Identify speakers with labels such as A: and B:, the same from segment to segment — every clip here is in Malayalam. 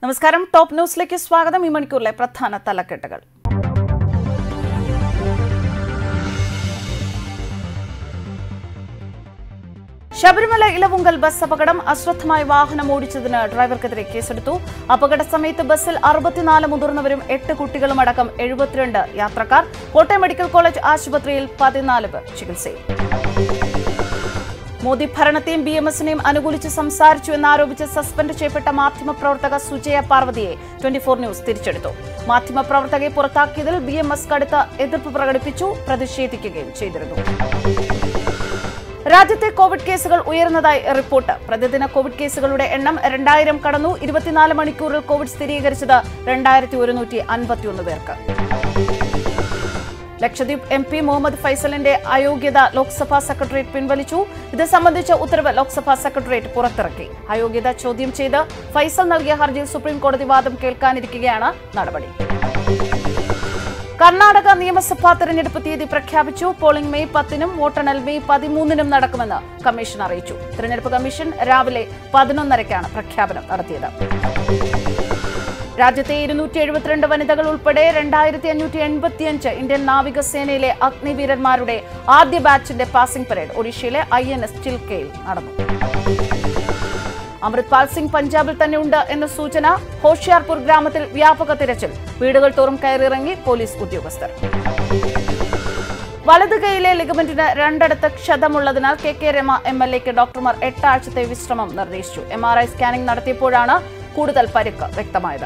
A: നമസ്കാരം ടോപ്പ് ന്യൂസിലേക്ക് സ്വാഗതം ഈ മണിക്കൂറിലെ പ്രധാന തലക്കെട്ടുകൾ ശബരിമല ഇലവുങ്കൽ ബസ് അപകടം അശ്രദ്ധമായി വാഹനം ഓടിച്ചതിന് ഡ്രൈവർക്കെതിരെ കേസെടുത്തു അപകട സമയത്ത് ബസ്സിൽ അറുപത്തിനാല് മുതിർന്നവരും എട്ട് കുട്ടികളും അടക്കം എഴുപത്തിരണ്ട് യാത്രക്കാർ കോട്ടയം മെഡിക്കൽ കോളേജ് ആശുപത്രിയിൽ പതിനാല് പേർ ചികിത്സയിൽ മോദി ഭരണത്തെയും ബി എം എസിനെയും അനുകൂലിച്ച് സംസാരിച്ചു എന്നാരോപിച്ച് സസ്പെൻഡ് ചെയ്യപ്പെട്ട മാധ്യമപ്രവർത്തക സുജയ പാർവതിയെ ട്വന്റി ഫോർ ന്യൂസ് തിരിച്ചെടുത്തു മാധ്യമപ്രവർത്തകയെ പുറത്താക്കിയതിൽ ബി എം എസ് കടുത്ത എതിർപ്പ് പ്രകടിപ്പിച്ചു പ്രതിഷേധിക്കുകയും ചെയ്തിരുന്നു രാജ്യത്തെ കോവിഡ് കേസുകൾ ഉയർന്നതായി റിപ്പോർട്ട് പ്രതിദിന കോവിഡ് കേസുകളുടെ എണ്ണം രണ്ടായിരം കടന്നു ഇരുപത്തിനാല് മണിക്കൂറിൽ കോവിഡ് സ്ഥിരീകരിച്ചത് രണ്ടായിരത്തി ഒരുന്നൂറ്റി അൻപത്തിയൊന്ന് പേർക്ക് ലക്ഷദ്വീപ് എം പി മുഹമ്മദ് ഫൈസലിന്റെ അയോഗ്യത ലോക്സഭാ സെക്രട്ടേറിയറ്റ് പിൻവലിച്ചു ഇത് സംബന്ധിച്ച ഉത്തരവ് ലോക്സഭാ സെക്രട്ടേറിയറ്റ് പുറത്തിറക്കി അയോഗ്യത ചോദ്യം ചെയ്ത് ഫൈസൽ നൽകിയ ഹർജിയിൽ സുപ്രീം കോടതി വാദം കേൾക്കാനിരിക്കുകയാണ് നടപടി കർണാടക നിയമസഭാ തെരഞ്ഞെടുപ്പ് തീയതി പ്രഖ്യാപിച്ചു പോളിംഗ് മെയ് പത്തിനും വോട്ടെണ്ണൽ മെയ് പതിമൂന്നിനും നടക്കുമെന്ന് കമ്മീഷൻ അറിയിച്ചു തെരഞ്ഞെടുപ്പ് കമ്മീഷൻ രാവിലെ പതിനൊന്നരയ്ക്കാണ് പ്രഖ്യാപനം നടത്തിയത് രാജ്യത്തെ ഇരുന്നൂറ്റി എഴുപത്തിരണ്ട് വനിതകൾ ഉൾപ്പെടെ രണ്ടായിരത്തി അഞ്ഞൂറ്റി എൺപത്തിയഞ്ച് ഇന്ത്യൻ നാവികസേനയിലെ അഗ്നിവീരന്മാരുടെ ആദ്യ ബാച്ചിന്റെ പാസിംഗ് പരേഡ് ഒഡീഷയിലെ ഐ എൻ എസ് ചിൽക്കയിൽ നടന്നു അമൃത്പാൽ സിംഗ് പഞ്ചാബിൽ തന്നെ ഉണ്ട് എന്ന സൂചന ഹോഷിയാർപൂർ ഗ്രാമത്തിൽ വ്യാപക തിരച്ചിൽ വീടുകൾ തോറും കയറിയിറങ്ങി പോലീസ് ഉദ്യോഗസ്ഥർ വലത് കൈയിലെ ലിഗമെന്റിന് രണ്ടിടത്ത് ക്ഷതമുള്ളതിനാൽ K K Rama M L എക്ക് ഡോക്ടർമാർ എട്ടാഴ്ചത്തെ വിശ്രമം നിർദ്ദേശിച്ചു എം ആർ ഐ സ്കാനിംഗ് നടത്തിയപ്പോഴാണ് കൂടുതൽ പരിക്ക് വ്യക്തമായത്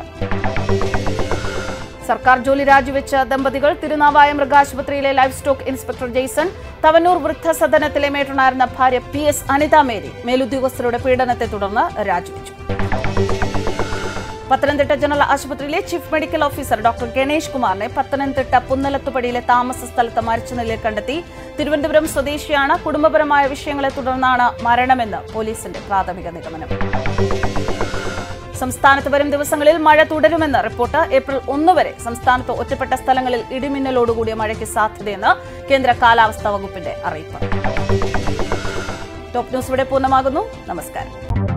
A: സർക്കാർ ജോലി രാജിവെച്ച ദമ്പതികൾ തിരുനാവായ മൃഗാശുപത്രിയിലെ livestock inspector Jason Thavanur വൃദ്ധസദനത്തിലെ മേട്ടനായിരുന്ന ഭാര്യ പി എസ് അനിത മേരി മേലുദ്യോഗസ്ഥരുടെ പീഡനത്തെ തുടർന്ന് രാജിവെച്ചു പത്തനംതിട്ട ജനറൽ ആശുപത്രിയിലെ chief medical officer doctor Ganesh കുമാറിനെ പത്തനംതിട്ട പുന്നലത്തുപടിയിലെ താമസ സ്ഥലത്ത് മരിച്ച നിലയിൽ കണ്ടെത്തി തിരുവനന്തപുരം സ്വദേശിയാണ് കുടുംബപരമായ വിഷയങ്ങളെ തുടർന്നാണ് മരണമെന്ന് പോലീസിന്റെ പ്രാഥമിക നിഗമനം സംസ്ഥാനത്ത് വരും ദിവസങ്ങളിൽ മഴ തുടരുമെന്ന് റിപ്പോർട്ട് ഏപ്രിൽ ഒന്ന് വരെ സംസ്ഥാനത്ത് ഒറ്റപ്പെട്ട സ്ഥലങ്ങളിൽ ഇടിമിന്നലോടുകൂടിയ മഴയ്ക്ക് സാധ്യതയെന്ന് കേന്ദ്ര കാലാവസ്ഥാ വകുപ്പിന്റെ അറിയിപ്പ് ടോപ്പ് ന്യൂസ് ഇവിടെ പൂർണ്ണമാകുന്നു നമസ്കാരം